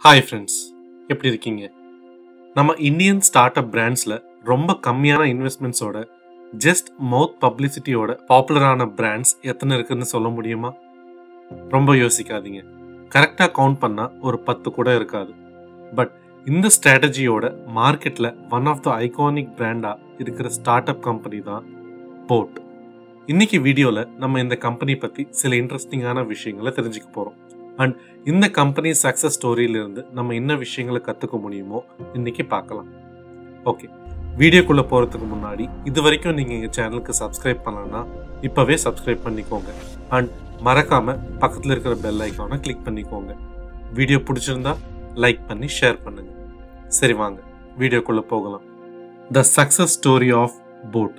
hi friends எப்படி இருக்கீங்க நம்ம இந்தியன் ஸ்டார்ட் அப் பிராண்ட்ஸில் ரொம்ப கம்மியான இன்வெஸ்ட்மெண்ட்ஸோட ஜஸ்ட் மவுத் பப்ளிசிட்டியோட பாப்புலரான பிராண்ட்ஸ் எத்தனை இருக்குன்னு சொல்ல முடியுமா ரொம்ப யோசிக்காதீங்க கரெக்டாக கவுண்ட் பண்ணால் ஒரு பத்து கூட இருக்காது பட் இந்த ஸ்ட்ராட்டஜியோட மார்க்கெட்டில் ஒன் ஆஃப் த ஐகானிக் பிராண்டாக இருக்கிற ஸ்டார்ட் அப் கம்பெனி தான் போட் இன்னைக்கு வீடியோவில் நம்ம இந்த கம்பெனி பற்றி சில இன்ட்ரெஸ்டிங்கான விஷயங்களை தெரிஞ்சுக்க போகிறோம் அண்ட் இந்த கம்பெனி சக்ஸஸ் ஸ்டோரியிலிருந்து நம்ம என்ன விஷயங்களை கற்றுக்க முடியுமோ இன்னைக்கு பார்க்கலாம் ஓகே வீடியோக்குள்ளே போகிறதுக்கு முன்னாடி இது வரைக்கும் நீங்கள் எங்கள் சேனலுக்கு சப்ஸ்கிரைப் பண்ணலன்னா இப்போவே சப்ஸ்கிரைப் பண்ணிக்கோங்க அண்ட் மறக்காமல் பக்கத்தில் இருக்கிற பெல் ஐக்கானை கிளிக் பண்ணிக்கோங்க வீடியோ பிடிச்சிருந்தா லைக் பண்ணி ஷேர் பண்ணுங்க சரி வாங்க வீடியோக்குள்ளே போகலாம் the success story of boAt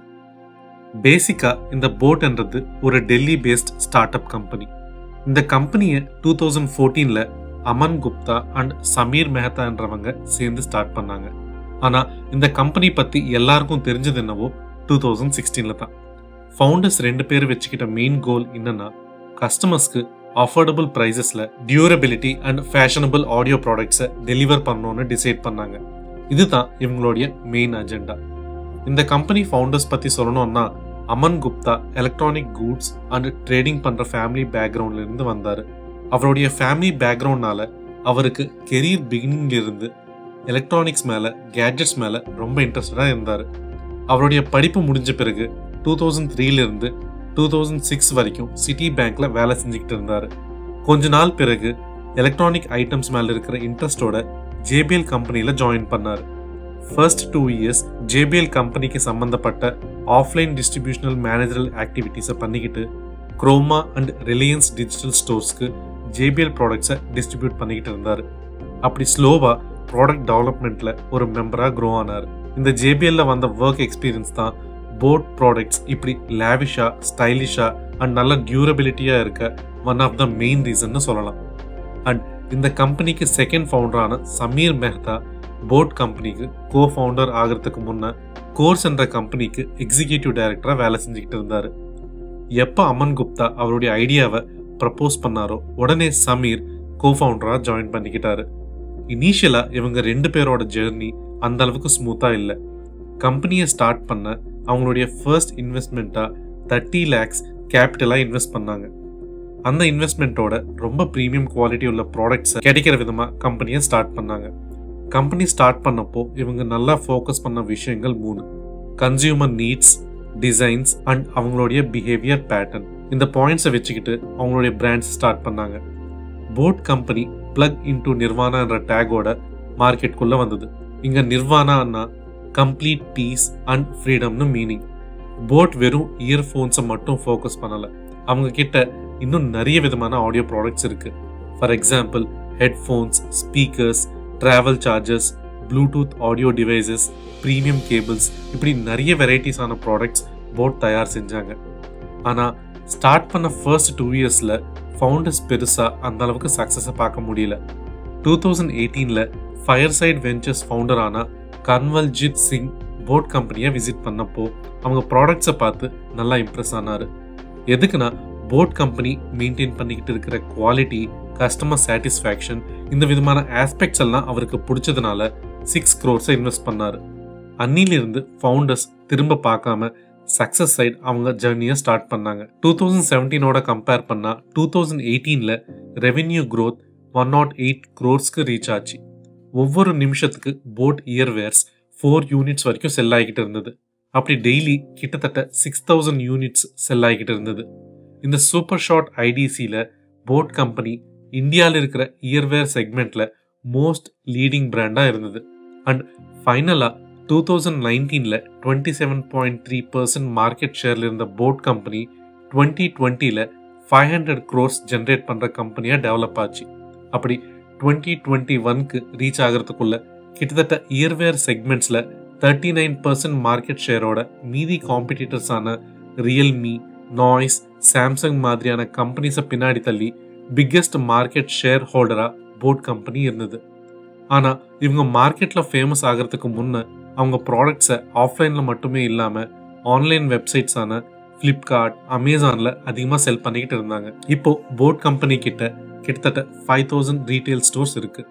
பேசிக்காக இந்த போட்ன்றது ஒரு Delhi based start up company இந்த கம்பெனியை டூ தௌசண்ட் ஃபோர்டீனில் அமன் குப்தா அண்ட் சமீர் மெஹதான்றவங்க சேர்ந்து ஸ்டார்ட் பண்ணாங்க ஆனால் இந்த கம்பெனி பற்றி எல்லாருக்கும் தெரிஞ்சது என்னவோ டூ தௌசண்ட் சிக்ஸ்டீனில் தான் ஃபவுண்டர்ஸ் ரெண்டு பேர் வச்சுக்கிட்ட மெயின் கோல் என்னன்னா கஸ்டமர்ஸ்க்கு அஃபோர்டபுள் ப்ரைஸஸில் டியூரபிலிட்டி அண்ட் ஃபேஷனபிள் ஆடியோ ப்ராடக்ட்ஸை டெலிவர் பண்ணணும்னு டிசைட் பண்ணாங்க இதுதான் இவங்களுடைய மெயின் அஜெண்டா இந்த கம்பெனி ஃபவுண்டர்ஸ் பற்றி சொல்லணும்னா Aman Gupta electronic goods and trading பண்ணுற ஃபேமிலி பேக்ரவுண்ட்ல இருந்து வந்தார் அவருடைய ஃபேமிலி பேக்ரவுண்ட்னால அவருக்கு கெரியர் பிகினிங்ல இருந்து எலக்ட்ரானிக்ஸ் மேலே கேட்ஜெட்ஸ் மேலே ரொம்ப இன்ட்ரெஸ்டடாக இருந்தார் அவருடைய படிப்பு முடிஞ்ச பிறகு டூ தௌசண்ட் த்ரீலேருந்து டூ தௌசண்ட் சிக்ஸ் வரைக்கும் சிட்டி பேங்க்ல வேலை செஞ்சுக்கிட்டு இருந்தார் கொஞ்ச நாள் பிறகு எலக்ட்ரானிக் ஐட்டம்ஸ் மேலே இருக்கிற இன்ட்ரெஸ்டோட ஜேபிஎல் கம்பெனியில் ஜாயின் பண்ணார் ஃபர்ஸ்ட் டூ இயர்ஸ் ஜேபிஎல் கம்பெனிக்கு சம்பந்தப்பட்ட ஆஃப்லைன் டிஸ்ட்ரிபியூஷனல் மேனேஜரல் ஆக்டிவிட்டீஸை பண்ணிக்கிட்டு குரோமா அண்ட் ரிலையன்ஸ் டிஜிட்டல் ஸ்டோர்ஸ்க்கு ஜேபிஎல் ப்ராடக்ட்ஸை டிஸ்ட்ரிபியூட் பண்ணிக்கிட்டு இருந்தார் அப்படி ஸ்லோவாக ப்ராடக்ட் டெவலப்மெண்ட்டில் ஒரு மெம்பராக க்ரோ ஆனார் இந்த ஜேபிஎல்ல வந்த ஒர்க் எக்ஸ்பீரியன்ஸ் தான் போட் ப்ராடக்ட்ஸ் இப்படி லேவிஷாக ஸ்டைலிஷாக அண்ட் நல்ல டியூரபிலிட்டியாக இருக்க ஒன் ஆஃப் த மெயின் ரீசன்னு சொல்லலாம் அண்ட் இந்த கம்பெனிக்கு செகண்ட் ஃபவுண்டரான சமீர் மெஹ்தா போட் கம்பெனிக்கு கோ ஃபவுண்டர் ஆகிறதுக்கு முன்ன கோர்ஸ் என்ற கம்பெனிக்கு எக்ஸிகியூட்டிவ் டைரக்டராக வேலை செஞ்சுக்கிட்டு இருந்தார் எப்போ அமன் குப்தா அவருடைய ஐடியாவை ப்ரப்போஸ் பண்ணாரோ உடனே சமீர் கோ ஃபவுண்டராக ஜாயின் பண்ணிக்கிட்டாரு இனிஷியலாக இவங்க ரெண்டு பேரோட ஜேர்னி அந்த அளவுக்கு ஸ்மூத்தாக இல்லை கம்பெனியை ஸ்டார்ட் பண்ண அவங்களுடைய ஃபர்ஸ்ட் இன்வெஸ்ட்மெண்ட்டாக தேர்ட்டி லேக்ஸ் கேபிட்டலாக இன்வெஸ்ட் பண்ணாங்க அந்த இன்வெஸ்ட்மெண்ட்டோட ரொம்ப ப்ரீமியம் குவாலிட்டி உள்ள ப்ராடக்ட்ஸை கிடைக்கிற விதமாக கம்பெனியை ஸ்டார்ட் பண்ணாங்க கம்பெனி ஸ்டார்ட் பண்ணப்போ இவங்க நல்லா ஃபோக்கஸ் பண்ண விஷயங்கள் மூணு கன்சியூமர் நீட்ஸ் டிசைன்ஸ் அண்ட் அவங்களுடைய பிஹேவியர் பேட்டர்ன் இந்த பாயிண்ட்ஸை வச்சுக்கிட்டு அவங்களுடைய பிராண்ட்ஸ் ஸ்டார்ட் பண்ணாங்க போட் கம்பெனி பிளக் இன்டு நிர்வாணான்ற டேகோட மார்க்கெட்குள்ளே வந்தது இங்கே நிர்வாணான்னா கம்ப்ளீட் பீஸ் அண்ட் ஃப்ரீடம்னு மீனிங் போட் வெறும் இயர்ஃபோன்ஸை மட்டும் ஃபோக்கஸ் பண்ணலை அவங்க கிட்ட இன்னும் நிறைய விதமான ஆடியோ ப்ராடக்ட்ஸ் இருக்கு for example headphones speakers travel chargers Bluetooth audio devices premium cables இப்படி நிறைய வெரைட்டிஸான ப்ராடக்ட்ஸ் போட் தயார் செஞ்சாங்க ஆனால் ஸ்டார்ட் பண்ண ஃபர்ஸ்ட் டூ இயர்ஸில் ஃபவுண்டர்ஸ் பெருசாக அந்த அளவுக்கு சக்ஸஸை பார்க்க முடியல டூ தௌசண்ட் எயிட்டீனில் ஃபயர் சைட் வெஞ்சர்ஸ் ஃபவுண்டரான கன்வல்ஜித் சிங் போட் கம்பெனியை விசிட் பண்ணப்போ அவங்க ப்ராடக்ட்ஸை பார்த்து நல்லா இம்ப்ரெஸ் ஆனார் எதுக்குன்னா போட் கம்பெனி மெயின்டைன் பண்ணிக்கிட்டு இருக்கிற குவாலிட்டி கஸ்டமர் சாட்டிஸ்ஃபேக்ஷன் இந்த விதமான ஆஸ்பெக்ட்ஸ் எல்லாம் அவருக்கு பிடிச்சதுனால சிக்ஸ் க்ரோர்ஸை இன்வெஸ்ட் பண்ணார் அன்னிலிருந்து ஃபவுண்டர்ஸ் திரும்ப பார்க்காம சக்ஸஸ் சைட் அவங்க ஜேர்னியை ஸ்டார்ட் பண்ணாங்க டூ தௌசண்ட் செவன்டீனோட கம்பேர் பண்ணால் டூ தௌசண்ட் எயிட்டீனில் revenue growth one nought eight க்ரோர்ஸ்க்கு ரீச் ஆச்சு ஒவ்வொரு நிமிஷத்துக்கு போட் இயர்வேர்ஸ் ஃபோர் யூனிட்ஸ் வரைக்கும் செல் ஆகிக்கிட்டு இருந்தது அப்படி டெய்லி கிட்டத்தட்ட சிக்ஸ் தௌசண்ட் யூனிட்ஸ் செல் ஆகிக்கிட்டு இருந்தது இந்த சூப்பர் ஷார்ட் ஐடிசியில் போட் கம்பெனி இந்தியாவில் இருக்கிற இயர்வேர் செக்மெண்ட்டில் மோஸ்ட் லீடிங் பிராண்டாக இருந்தது அண்ட் ஃபைனலாக டூ தௌசண்ட் நைன்டீனில் twenty seven point three percent market ஷேரில் இருந்த போட் கம்பெனி டுவெண்ட்டி டுவெண்ட்டியில் ஃபைவ் ஹண்ட்ரட் க்ரோர்ஸ் ஜென்ரேட் பண்ணுற கம்பெனியாக டெவலப் ஆச்சு அப்படி டுவெண்ட்டி டுவெண்ட்டி ஒன்க்கு ரீச் ஆகிறதுக்குள்ள கிட்டத்தட்ட இயர்வேர் செக்மெண்ட்ஸில் தேர்ட்டி நைன் பர்சன்ட் மார்க்கெட் ஷேரோட மீதி காம்படிட்டர்ஸான ரியல்மி நாய்ஸ் சாம்சங் மாதிரியான கம்பெனிஸை பின்னாடி தள்ளி பிக்கெஸ்ட் மார்க்கெட் ஷேர் ஹோல்டராக போட் கம்பெனி இருந்தது ஆனால் இவங்க மார்க்கெட்டில் ஃபேமஸ் ஆகிறதுக்கு முன்னே அவங்க ப்ராடக்ட்ஸை ஆஃப்லைனில் மட்டுமே இல்லாமல் ஆன்லைன் வெப்சைட்ஸான ஃப்ளிப்கார்ட் அமேசானில் அதிகமாக செல் பண்ணிக்கிட்டு இருந்தாங்க இப்போ போட் கம்பெனி கிட்ட கிட்டத்தட்ட ஃபைவ் தௌசண்ட் ரீட்டைல் ஸ்டோர்ஸ் இருக்கு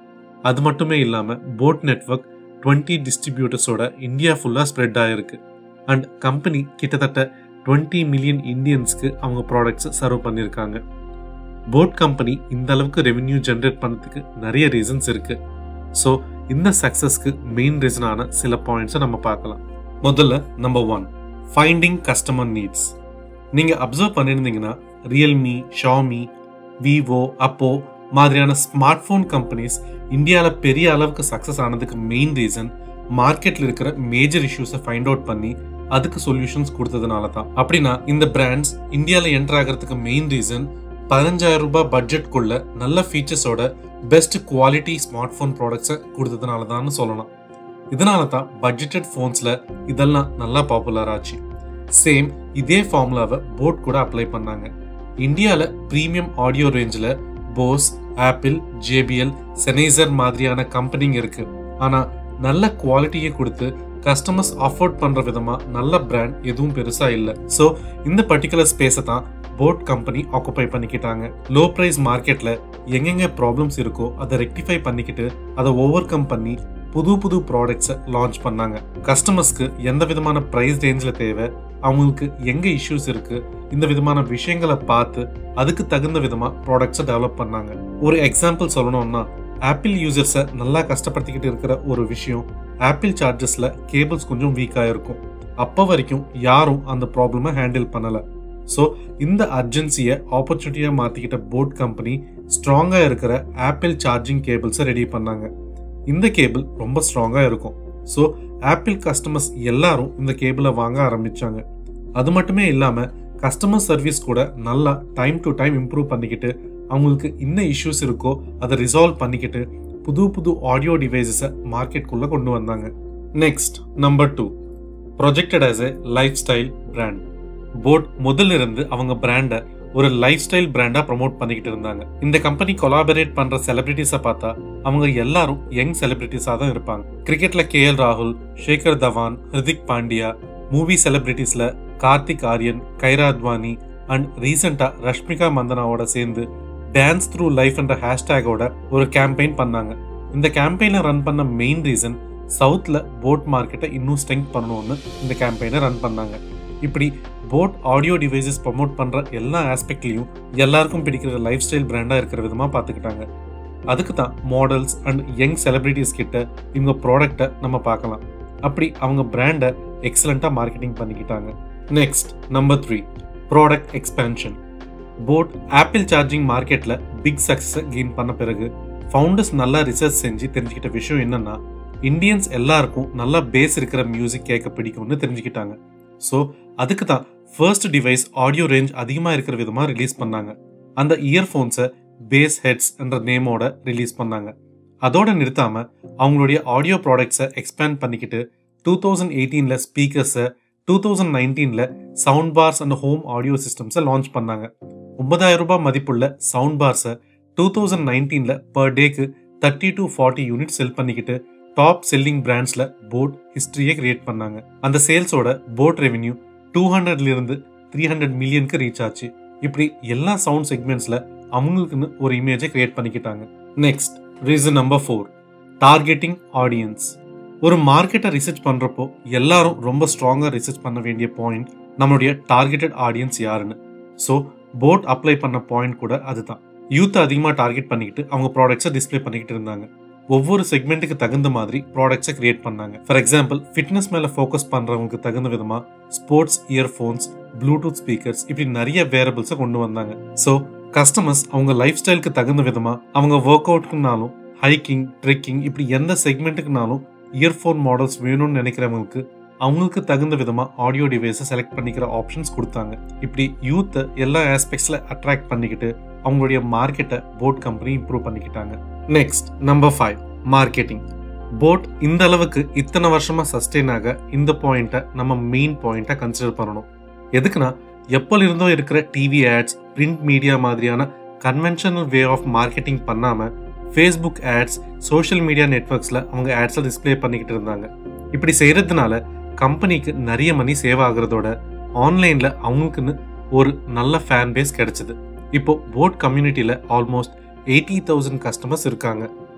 அது மட்டுமே இல்லாமல் போட் நெட்வொர்க் டுவெண்ட்டி டிஸ்ட்ரிபியூட்டர்ஸோட இந்தியா ஃபுல்லாக ஸ்ப்ரெட் ஆகிருக்கு அண்ட் கம்பெனி கிட்டத்தட்ட டுவெண்ட்டி மில்லியன் இந்தியன்ஸ்க்கு அவங்க ப்ராடக்ட்ஸை சர்வ் பண்ணியிருக்காங்க போட் கம்பெனி இந்த அளவுக்கு ரெவென்யூ ஜென்ரேட் பண்ணதுக்கு நிறைய ரீசன்ஸ் இருக்கு ஸோ இந்த சக்ஸஸ்க்கு மெயின் ரீசனான சில பாயிண்ட்ஸை நம்ம பார்க்கலாம் முதல்ல number one finding customer needs நீங்கள் அப்சர்வ் பண்ணியிருந்தீங்கன்னா ரியல்மி ஷாமி விவோ அப்போ மாதிரியான ஸ்மார்ட் ஃபோன் கம்பெனிஸ் இந்தியாவில் பெரிய அளவுக்கு சக்ஸஸ் ஆனதுக்கு மெயின் ரீசன் மார்க்கெட்டில் இருக்கிற மேஜர் இஷ்யூஸை ஃபைண்ட் அவுட் பண்ணி அதுக்கு சொல்யூஷன்ஸ் கொடுத்ததுனால தான் அப்படின்னா இந்த பிராண்ட்ஸ் இந்தியாவில் என்டர் ஆகிறதுக்கு மெயின் ரீசன் பதினஞ்சாயிரம் ரூபாய் பட்ஜெட்குள்ள நல்ல ஃபீச்சர்ஸோட பெஸ்ட் குவாலிட்டி ஸ்மார்ட் ஃபோன் ப்ராடக்ட்ஸை கொடுத்ததுனால தான் சொல்லலாம் இதனால தான் பட்ஜெட்டட் ஃபோன்ஸில் இதெல்லாம் நல்லா பாப்புலர் ஆச்சு சேம் இதே ஃபார்முலாவை போட் கூட அப்ளை பண்ணாங்க இந்தியாவில் ப்ரீமியம் ஆடியோ ரேஞ்சில் போஸ் ஆப்பிள் ஜேபிஎல் செனைசர் மாதிரியான கம்பெனிங்க இருக்கு ஆனால் நல்ல குவாலிட்டியை கொடுத்து கஸ்டமர்ஸ் அஃபோர்ட் பண்ற விதமா நல்ல பிராண்ட் எதுவும் பெருசா இல்லை ஸோ இந்த பர்டிகுலர் ஸ்பேஸை தான் போட் கம்பெனி ஆக்குப்பை பண்ணிக்கிட்டாங்க லோ பிரைஸ் மார்க்கெட்ல எங்கெங்க ப்ராப்ளம்ஸ் இருக்கோ அதை ரெக்டிஃபை பண்ணிக்கிட்டு அதை ஓவர் கம் பண்ணி புது புது ப்ராடக்ட்ஸை லான்ச் பண்ணாங்க கஸ்டமர்ஸ்க்கு எந்த விதமான ப்ரைஸ் ரேஞ்சில் தேவை அவங்களுக்கு எங்க இஷ்யூஸ் இருக்கு இந்த விதமான விஷயங்களை பார்த்து அதுக்கு தகுந்த விதமா ப்ராடக்ட்ஸை டெவலப் பண்ணாங்க ஒரு எக்ஸாம்பிள் சொல்லணும்னா ஆப்பிள் யூசர்ஸை நல்லா கஷ்டப்படுத்திக்கிட்டு இருக்கிற ஒரு விஷயம் ஆப்பிள் சார்ஜஸ்ல கேபிள்ஸ் கொஞ்சம் வீக்காக இருக்கும் அப்போ வரைக்கும் யாரும் அந்த ப்ராப்ளமை ஹேண்டில் பண்ணலை ஸோ இந்த அர்ஜென்சியை ஆப்பர்ச்சுனிட்டியாக மாற்றிக்கிட்ட போட் கம்பெனி ஸ்ட்ராங்காக இருக்கிற ஆப்பிள் சார்ஜிங் கேபிள்ஸை ரெடி பண்ணாங்க இந்த கேபிள் ரொம்ப ஸ்ட்ராங்காக இருக்கும் ஸோ ஆப்பிள் கஸ்டமர்ஸ் எல்லாரும் இந்த கேபிளை வாங்க ஆரம்பிச்சாங்க அது மட்டுமே இல்லாமல் கஸ்டமர் சர்வீஸ் கூட நல்லா டைம் டு டைம் இம்ப்ரூவ் பண்ணிக்கிட்டு அவங்களுக்கு என்ன இஷ்யூஸ் இருக்கோ அதை ரிசால்வ் பண்ணிக்கிட்டு புது புது ஆடியோ டிவைசஸை மார்க்கெட்குள்ளே கொண்டு வந்தாங்க next number two projected as a lifestyle brand boAt முதல்ல இருந்து அவங்க பிராண்டை ஒரு லைஃப் ஸ்டைல் பிராண்டா ப்ரமோட் பண்ணிக்கிட்டு இருந்தாங்க இந்த கம்பெனி கொலாபரேட் பண்ற செலிபிரிட்டிஸை பார்த்தா அவங்க எல்லாரும் யங் செலிபிரிட்டிஸாக தான் இருப்பாங்க கிரிக்கெட்ல கே எல் ராகுல் ஷேகர் தவான் ஹிருதிக் பாண்டியா மூவி செலிபிரிட்டிஸ்ல கார்த்திக் ஆரியன் கைரா அத்வானி அண்ட் ரீசெண்டா ரஷ்மிகா மந்தனாவோட சேர்ந்து டான்ஸ் த்ரூ லைஃப் என்ற ஹேஷ்டேகோட ஒரு கேம்பெயின் பண்ணாங்க இந்த கேம்பெயினை ரன் பண்ண மெயின் ரீசன் சவுத்ல போட் மார்க்கெட்டை இன்னும் ஸ்ட்ரெங்க் பண்ணணும்னு இந்த கேம்பெயினை ரன் பண்ணாங்க இப்படி போட் ஆடியோ டிவைசஸ் ப்ரமோட் பண்ற எல்லா ஆஸ்பெக்ட்லையும் எல்லாருக்கும் பிடிக்கிற லைஃப் ஸ்டைல் பிராண்டா இருக்கிற விதமா பார்த்துக்கிட்டாங்க அதுக்கு தான் மாடல்ஸ் அண்ட் யங் செலிபிரிட்டிஸ் கிட்ட இவங்க ப்ராடக்டை நம்ம பார்க்கலாம் அப்படி அவங்க பிராண்டை எக்ஸலண்ட்டாக மார்க்கெட்டிங் பண்ணிக்கிட்டாங்க next number three product expansion boAt Apple charging மார்க்கெட்டில் பிக் சக்ஸஸை கெயின் பண்ண பிறகு ஃபவுண்டர்ஸ் நல்லா ரிசர்ச் செஞ்சு தெரிஞ்சுக்கிட்ட விஷயம் என்னன்னா இந்தியன்ஸ் எல்லாருக்கும் நல்லா பேஸ் இருக்கிற மியூசிக் கேட்க பிடிக்கும்னு தெரிஞ்சுக்கிட்டாங்க ஸோ அதுக்கு தான் ஃபர்ஸ்ட் டிவைஸ் ஆடியோ ரேஞ்ச் அதிகமாக இருக்கிற விதமாக ரிலீஸ் பண்ணாங்க அந்த இயர்ஃபோன்ஸை பேஸ் ஹெட்ஸ் என்ற நேமோட ரிலீஸ் பண்ணாங்க அதோட நிறுத்தாம அவங்களுடைய ஆடியோ ப்ராடக்ட்ஸை எக்ஸ்பேண்ட் பண்ணிக்கிட்டு டூ தௌசண்ட் எயிட்டீனில் ஸ்பீக்கர்ஸை டூ தௌசண்ட் நைன்டீனில் sound bars and home audio சிஸ்டம்ஸை லான்ச் பண்ணாங்க ஒன்பதாயிரம் ரூபாய் மதிப்புள்ள சவுண்ட் பார்ஸை டூ தௌசண்ட் நைன்டீனில் பர் டேக்கு thirty to forty unit sell பண்ணிக்கிட்டு டாப் செல்லிங் பிராண்ட்ஸில் போட் ஹிஸ்டரியை கிரியேட் பண்ணாங்க அந்த சேல்ஸோட போட் ரெவென்யூ டூ ஹண்ட்ரட்ல இருந்து த்ரீ ஹண்ட்ரட் மில்லியனுக்கு ரீச் ஆச்சு இப்படி எல்லா சவுண்ட் செக்மெண்ட்ஸ்ல அவங்களுக்குன்னு ஒரு இமேஜை கிரியேட் பண்ணிக்கிட்டாங்க next reason number four targeting audience ஒரு மார்க்கெட்டை ரிசர்ச் பண்றப்போ எல்லாரும் ரொம்ப ஸ்ட்ராங்கா ரிசர்ச் பண்ண வேண்டிய பாயிண்ட் நம்மளுடைய டார்கெட்டட் ஆடியன்ஸ் யாருன்னு ஸோ போட் அப்ளை பண்ண பாயிண்ட் கூட அதுதான் யூத்தை அதிகமாக டார்கெட் பண்ணிக்கிட்டு அவங்க ப்ராடக்ட்ஸை டிஸ்ப்ளே பண்ணிக்கிட்டு இருந்தாங்க ஒவ்வொரு செக்மெண்ட்டுக்கு தகுந்த மாதிரி ப்ராடக்ட்ஸை கிரியேட் பண்ணாங்க ஃபார் எக்ஸாம்பிள் ஃபிட்னஸ் மேல ஃபோக்கஸ் பண்றவங்களுக்கு தகுந்த விதமா ஸ்போர்ட்ஸ் இயர்ஃபோன்ஸ் ப்ளூடூத் ஸ்பீக்கர்ஸ் இப்படி நிறைய வேரபிள்ஸை கொண்டு வந்தாங்க ஸோ கஸ்டமர்ஸ் அவங்க லைஃப் ஸ்டைலுக்கு தகுந்த விதமா அவங்க ஒர்க் அவுட்க்குனாலும் ஹைக்கிங் ட்ரெக்கிங் இப்படி எந்த செக்மெண்ட்டுக்குனாலும் இயர்ஃபோன் மாடல்ஸ் வேணும்னு நினைக்கிறவங்களுக்கு அவங்களுக்கு தகுந்த விதமா ஆடியோ டிவைஸை செலக்ட் பண்ணிக்கிற ஆப்ஷன்ஸ் கொடுத்தாங்க இப்படி யூத்தை எல்லா ஆஸ்பெக்ட்ஸ்ல அட்ராக்ட் பண்ணிக்கிட்டு அவங்களுடைய மார்க்கெட்டை போட் கம்பெனி இம்ப்ரூவ் பண்ணிக்கிட்டாங்க next number five marketing boAt இந்த அளவுக்கு இத்தனை வருஷமா சஸ்டெயின் ஆக இந்த பாயிண்ட்டை நம்ம மெயின் பாயிண்ட்டை கன்சிடர் பண்ணணும் எதுக்குன்னா எப்போ இருந்தோ இருக்கிற டிவி ஆட்ஸ் பிரிண்ட் மீடியா மாதிரியான கன்வென்ஷனல் வே ஆஃப் மார்க்கெட்டிங் பண்ணாம ஃபேஸ்புக் ஆட்ஸ் சோஷியல் மீடியா நெட்ஒர்க்ஸில் அவங்க ஆட்ஸை டிஸ்ப்ளே பண்ணிக்கிட்டு இருந்தாங்க இப்படி செய்யறதுனால கம்பெனிக்கு நிறைய மணி சேவ் ஆகுறதோட ஆன்லைனில் அவங்களுக்குன்னு ஒரு நல்ல ஃபேன் பேஸ் கிடைச்சது இப்போ போட் கம்யூனிட்டியில் ஆல்மோஸ்ட் எயிட்டி தௌசண்ட் கஸ்டமர்ஸ் இருக்காங்க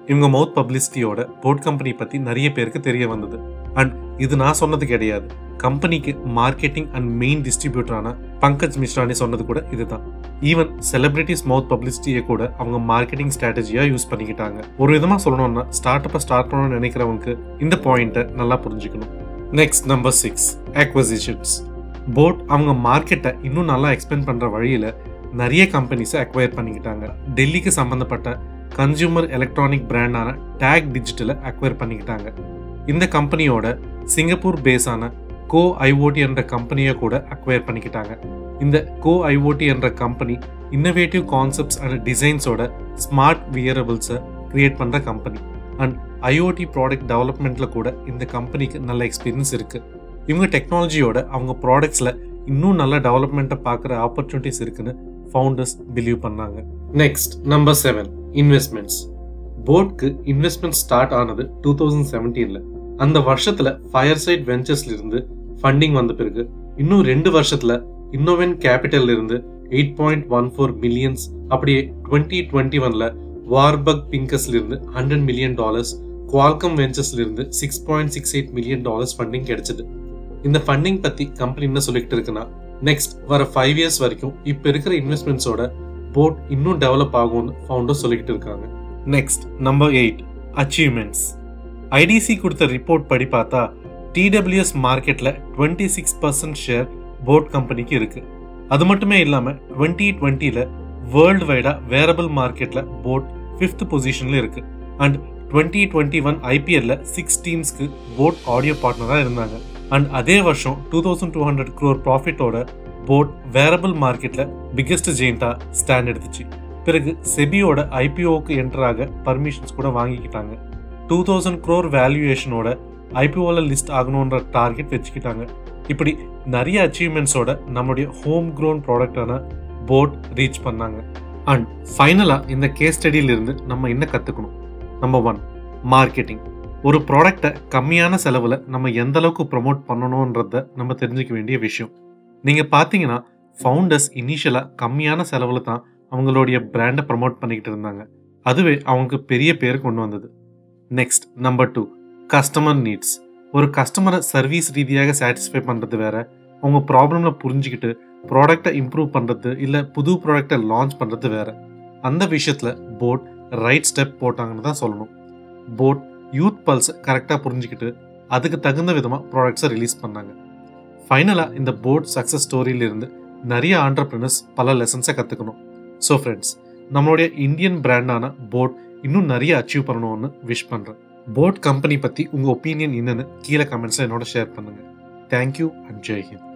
இவங்க மவுத் பப்ளிசிட்டியோட போட் கம்பெனி பத்தி நிறைய பேருக்கு தெரிய வந்தது அண்ட் இது நான் சொன்னது கிடையாது கம்பெனிக்கு மார்க்கெட்டிங் அண்ட் மெயின் டிஸ்ட்ரிபியூட்டரான பங்கஜ் மிஸ்ரானி சொன்னது கூட இதுதான் ஈவன் செலிபிரிட்டிஸ் மவுத் பப்ளிசிட்டியை கூட அவங்க மார்க்கெட்டிங் ஸ்ட்ராட்டஜியா யூஸ் பண்ணிக்கிட்டாங்க ஒரு விதமா சொல்லணும்னா ஸ்டார்ட் அப்பை ஸ்டார்ட் பண்ணணும்னு நினைக்கிறவங்களுக்கு இந்த பாயிண்ட்டை நல்லா புரிஞ்சுக்கணும் next number six acquisitions boAt அவங்க மார்க்கெட்டை இன்னும் நல்லா எக்ஸ்பெண்ட் பண்ற வழியில நிறைய கம்பெனிஸை அக்வயர் பண்ணிக்கிட்டாங்க டெல்லிக்கு சம்பந்தப்பட்ட கன்சியூமர் எலக்ட்ரானிக் பிராண்டான டேக் டிஜிட்டலை அக்வயர் பண்ணிக்கிட்டாங்க இந்த கம்பெனியோட சிங்கப்பூர் பேஸான கோ ஐஓடி என்ற கம்பெனியை கூட அக்வயர் பண்ணிக்கிட்டாங்க இந்த கோ ஐஓடி என்ற கம்பெனி இன்னோவேட்டிவ் கான்செப்ட்ஸ் அண்ட் டிசைன்ஸோட ஸ்மார்ட் வியரபிள்ஸை கிரியேட் பண்ணுற கம்பெனி அண்ட் ஐஓடி ப்ராடக்ட் டெவலப்மெண்ட்டில் கூட இந்த கம்பெனிக்கு நல்ல எக்ஸ்பீரியன்ஸ் இருக்குது இவங்க டெக்னாலஜியோட அவங்க ப்ராடக்ட்ஸில் இன்னும் நல்ல டெவலப்மெண்ட்டை பார்க்குற ஆப்பர்ச்சுனிட்டிஸ் இருக்குன்னு ஃபவுண்டர்ஸ் பிலீவ் பண்ணாங்க நெக்ஸ்ட் நம்பர் செவன் இன்வெஸ்ட்மெண்ட்ஸ் போர்ட்க்கு இன்வெஸ்ட்மெண்ட் ஸ்டார்ட் ஆனது டூ தௌசண்ட் செவன்டீன்ல அந்த வருஷத்துல ஃபயர் சைட் வெஞ்சர்ஸ்ல இருந்து ஃபண்டிங் வந்த பிறகு இன்னும் ரெண்டு வருஷத்துல இன்னோவென் கேபிட்டல்ல இருந்து eight point one four millions அப்படியே டுவெண்ட்டி டுவெண்ட்டி ஒன்ல வார்பக் பிங்கஸ்ல இருந்து ஹண்ட்ரட் மில்லியன் டாலர்ஸ் குவால்கம் வெஞ்சர்ஸ்ல இருந்து six point six eight million dollars funding கிடைச்சது இந்த ஃபண்டிங் பத்தி கம்பெனி என்ன சொல்லிட்டு இருக்குன்னா நெக்ஸ்ட் வர ஃபைவ் இயர்ஸ் வரைக்கும் இப்ப இருக்கிற இன்வெஸ்ட்மெண்ட்ஸோட போர்ட் இன்னும் டெவலப் ஆகும்னு ஃபவுண்டர் சொல்லிக்கிட்டு இருக்காங்க next number eight achievements IDC கொடுத்த ரிப்போர்ட் படி பார்த்தா டிடபிள்யூஎஸ் மார்க்கெட்ல twenty six percent share boAt கம்பெனிக்கு இருக்கு அது மட்டுமே இல்லாம டுவெண்ட்டி டுவெண்ட்டில வேர்ல்டு வைடா வேரபிள் மார்க்கெட்ல போர்ட் ஃபிஃப்த் பொசிஷன்ல இருக்கு அண்ட் டுவெண்ட்டி டுவெண்ட்டி ஒன் ஐபிஎல்ல சிக்ஸ் டீம்ஸ்க்கு போர்ட் ஆடியோ பார்ட்னராக இருந்தாங்க அண்ட் அதே வருஷம் two thousand two hundred crore ப்ராஃபிட்டோட போர்ட் வேரபிள் மார்க்கெட்ல பிக்கெஸ்ட் ஜெயிண்டா ஸ்டாண்ட் எடுத்துச்சு பிறகு செபியோட ஐபிஓக்கு என்டராக பர்மிஷன்ஸ் கூட வாங்கிக்கிட்டாங்க டூ தௌசண்ட் க்ரோர் வேல்யூவேஷனோட ஐபிஓவில் லிஸ்ட் ஆகணுன்ற டார்கெட் வச்சுக்கிட்டாங்க இப்படி நிறைய அச்சீவ்மெண்ட்ஸோட நம்மளுடைய ஹோம் க்ரோன் ப்ராடக்டான போட் ரீச் பண்ணாங்க அண்ட் ஃபைனலாக இந்த கேஸ் ஸ்டடியிலிருந்து நம்ம என்ன கற்றுக்கணும் நம்பர் ஒன் மார்க்கெட்டிங் ஒரு ப்ராடக்டை கம்மியான செலவில் நம்ம எந்த அளவுக்கு ப்ரொமோட் பண்ணணுன்றத நம்ம தெரிஞ்சுக்க வேண்டிய விஷயம் நீங்கள் பார்த்தீங்கன்னா ஃபவுண்டர்ஸ் இனிஷியலாக கம்மியான செலவில் தான் அவங்களுடைய பிராண்டை ப்ரமோட் பண்ணிக்கிட்டு இருந்தாங்க அதுவே அவங்களுக்கு பெரிய பேர் கொண்டு வந்தது next number two customer needs ஒரு கஸ்டமரை சர்வீஸ் ரீதியாக சாட்டிஸ்ஃபை பண்ணுறது வேற அவங்க ப்ராப்ளம்ல புரிஞ்சுக்கிட்டு ப்ராடக்டை இம்ப்ரூவ் பண்ணுறது இல்லை புது ப்ராடக்டை லான்ச் பண்ணுறது வேற அந்த விஷயத்தில் போட் ரைட் ஸ்டெப் போட்டாங்கன்னு தான் சொல்லணும் போட் யூத் பல்ஸ் கரெக்டாக புரிஞ்சுக்கிட்டு அதுக்கு தகுந்த விதமாக ப்ராடக்ட்ஸை ரிலீஸ் பண்ணாங்க ஃபைனலாக இந்த போட் சக்ஸஸ் ஸ்டோரியிலிருந்து நிறைய ஆண்டர்பிரினர்ஸ் பல லெசன்ஸை கற்றுக்கணும் ஸோ ஃப்ரெண்ட்ஸ் நம்மளுடைய இந்தியன் பிராண்டான போட் இன்னும் நிறைய அச்சீவ் பண்ணணும்னு விஷ் பண்ணுறேன் போட் கம்பெனி பற்றி உங்கள் ஒப்பீனியன் என்னன்னு கீழே கமெண்ட்ஸில் என்னோட ஷேர் பண்ணுங்கள் தேங்க்யூ அண்ட் ஜெய் ஹிந்த்